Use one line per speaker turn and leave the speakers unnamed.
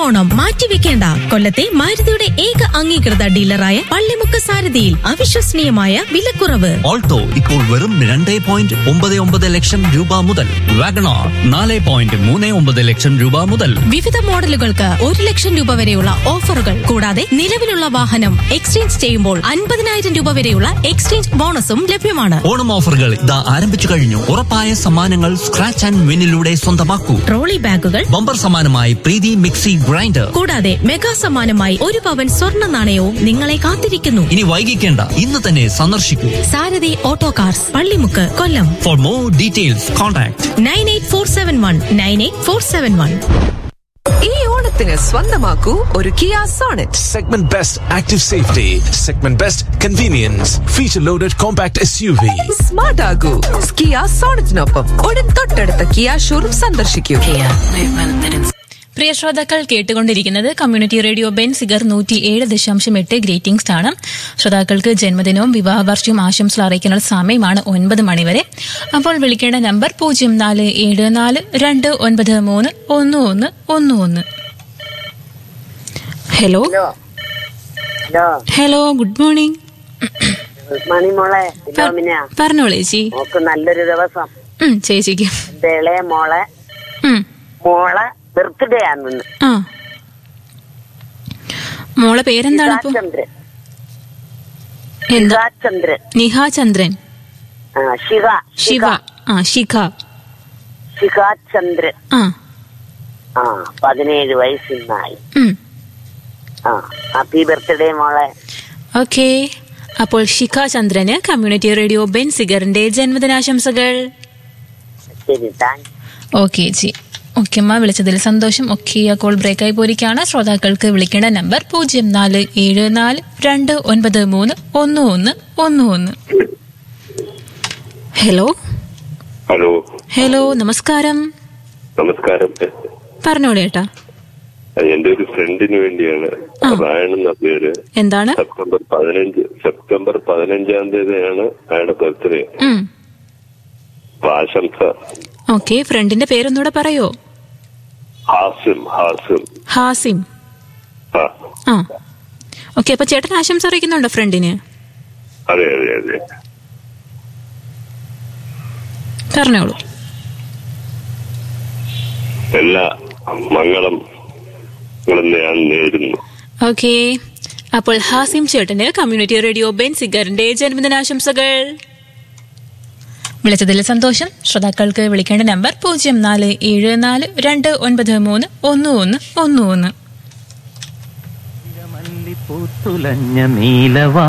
ഓണം മാറ്റിവെക്കേണ്ട കൊല്ലത്തെ മാരുതിയുടെ ഏക അംഗീകൃത ഡീലറായ പള്ളിമുക്ക് സാരഥിയിൽ അവിശ്വസനീയമായ വിലക്കുറവ്
ഓൾട്ടോ ഇപ്പോൾ വെറും രണ്ട് പോയിന്റ് ഒമ്പത് ഒമ്പത് ലക്ഷം രൂപ മുതൽ വാഗണാർ നാല് പോയിന്റ് മൂന്ന് ഒമ്പത് ലക്ഷം രൂപ മുതൽ
വിവിധ മോഡലുകൾക്ക് ഒരു ലക്ഷം രൂപ വരെയുള്ള ഓഫറുകൾ കൂടാതെ നിലവിലുള്ള വാഹനം എക്സ്ചേഞ്ച് ചെയ്യുമ്പോൾ അൻപതിനായിരം രൂപ വരെയുള്ള എക്സ്ചേഞ്ച് ബോണസും ലഭ്യമാണ്
ഓണം ഓഫറുകൾ ഇതാ ആരംഭിച്ചു കഴിഞ്ഞു ഉറപ്പായ സമ്മാനങ്ങൾ സ്ക്രാച്ച് ആൻഡ് വിന്നിലൂടെ സ്വന്തമാക്കൂ
ട്രോളി ബാഗുകൾ
ബമ്പർ സമ്മാനമായി പ്രീതി മിക്സി ഗ്രൈൻഡർ
കൂടാതെ മെഗാ സമ്മാനമായി ഒരു പവൻ സ്വർണ്ണ നാണയവും നിങ്ങളെ കാത്തിരിക്കുന്നു
ഇനി വൈകിക്കേണ്ട ഇന്ന് തന്നെ സന്ദർശിക്കൂ
Sarathi auto cars Pallimukku Kollam
for more details contact
nine eight four seven one nine eight four seven one
ഈ ഓണത്തിന് സ്വന്തമാക്കൂ ഒരു Kia Sonet
Segment Best Active Safety, Segment Best Convenience, Feature Loaded Compact SUV.
Smart ആകൂ കിയ സോണറ്റിനൊപ്പം ഉടൻ തൊട്ടടുത്ത Kia showroom സന്ദർശിക്കൂ
പ്രിയ ശ്രോതാക്കൾ കേട്ടുകൊണ്ടിരിക്കുന്നത് കമ്മ്യൂണിറ്റി റേഡിയോ ബെൻ സിഗർ നൂറ്റി ഏഴ് ദശാംശം എട്ട് ഗ്രേറ്റിംഗ്സ് ആണ് ശ്രോതാക്കൾക്ക് ജന്മദിനവും വിവാഹവാർഷികവും ആശംസകൾ അറിയിക്കാനുള്ള സമയമാണ് ഒൻപത് മണിവരെ അപ്പോൾ വിളിക്കേണ്ട നമ്പർ പൂജ്യം നാല് ഏഴ് നാല് രണ്ട് ഒൻപത് മൂന്ന് ഒന്ന് ഒന്ന് ഒന്ന് ഒന്ന് hello
hello
hello good morning
മണിമോളെ ഫിലോമിന
പറഞ്ഞോളൂ ചേച്ചി
മോക്ക് നല്ലൊരു ദിവസം
ഉം, ചേച്ചിക്ക്
എന്റെ ഇളയ മോളെ
ഉം,
മോളെ ബർത്ത്ഡേ ആണെന്ന്
ആ മോളെ പേരെന്താണ് ഇപ്പൊ
ചന്ദ്രൻ
എന്താ
ചന്ദ്രൻ
നിഹ ചന്ദ്രൻ
ആ ശിവ
ശിവ ആ ശിഖ
ശിഖാചന്ദ്രൻ
ആ
ആ പതിനേഴ് വയസ്സിന്നായി
ഉം
ആ ഹാപ്പി ബർത്ത്ഡേ മോളെ
ഓക്കെ അപ്പോൾ ശിഖ ചന്ദ്രന് കമ്മ്യൂണിറ്റി റേഡിയോ ബെൻ സിഗറിന്റെ ജന്മദിനാശംസകൾ
ശരി താങ്ക്
ഓക്കെ ജി ഓക്കെ അമ്മ വിളിച്ചതിൽ സന്തോഷം ഓക്കെ ആ കോൾ ബ്രേക്കായി പോയിരിക്കുകയാണ് ശ്രോതാക്കൾക്ക് വിളിക്കേണ്ട നമ്പർ പൂജ്യം നാല് ഏഴ് നാല് രണ്ട് ഒൻപത് മൂന്ന് ഒന്ന് ഒന്ന് ഒന്ന് ഒന്ന് ഹലോ
ഹലോ
ഹലോ നമസ്കാരം
നമസ്കാരം
പറഞ്ഞോളൂ ഏട്ടാ
എന്റെ ഒരു ഫ്രണ്ടിന് വേണ്ടിയാണ് റായൺ എന്ന പേര്
എന്താണ്
സെപ്റ്റംബർ പതിനഞ്ച് സെപ്റ്റംബർ പതിനഞ്ചാം തീയതിയാണ് അയാളുടെ ബർത്ത്ഡേ
ഉം
അപ്പൊ ആശംസ
ഓക്കെ ഫ്രണ്ടിന്റെ പേരൊന്നുകൂടെ പറയോ
ഹാസ്യം ഹാസ്യം
ഹാസിം
ആ
ആ ഓക്കെ അപ്പൊ ചേട്ടൻ ആശംസ അറിയിക്കുന്നുണ്ടോ ഫ്രണ്ടിന്
അതെ അതെ അതെ
പറഞ്ഞോളൂ
എല്ലാ മംഗളം ഞാൻ നേരുന്നു
ഓക്കെ അപ്പോൾ ഹാസിം ചേട്ടന് കമ്മ്യൂണിറ്റി റേഡിയോ ബെൻ സിഗറിന്റെ ജന്മദിനാശംസകൾ വിളിച്ചതിൽ സന്തോഷം ശ്രോതാക്കൾക്ക് വിളിക്കേണ്ട നമ്പർ പൂജ്യം നാല് ഏഴ് നാല് രണ്ട് ഒൻപത് മൂന്ന് ഒന്ന് ഒന്ന് ഒന്ന് ഒന്ന്
മല്ലിപ്പൂത്തുലഞ്ഞ നീലവാ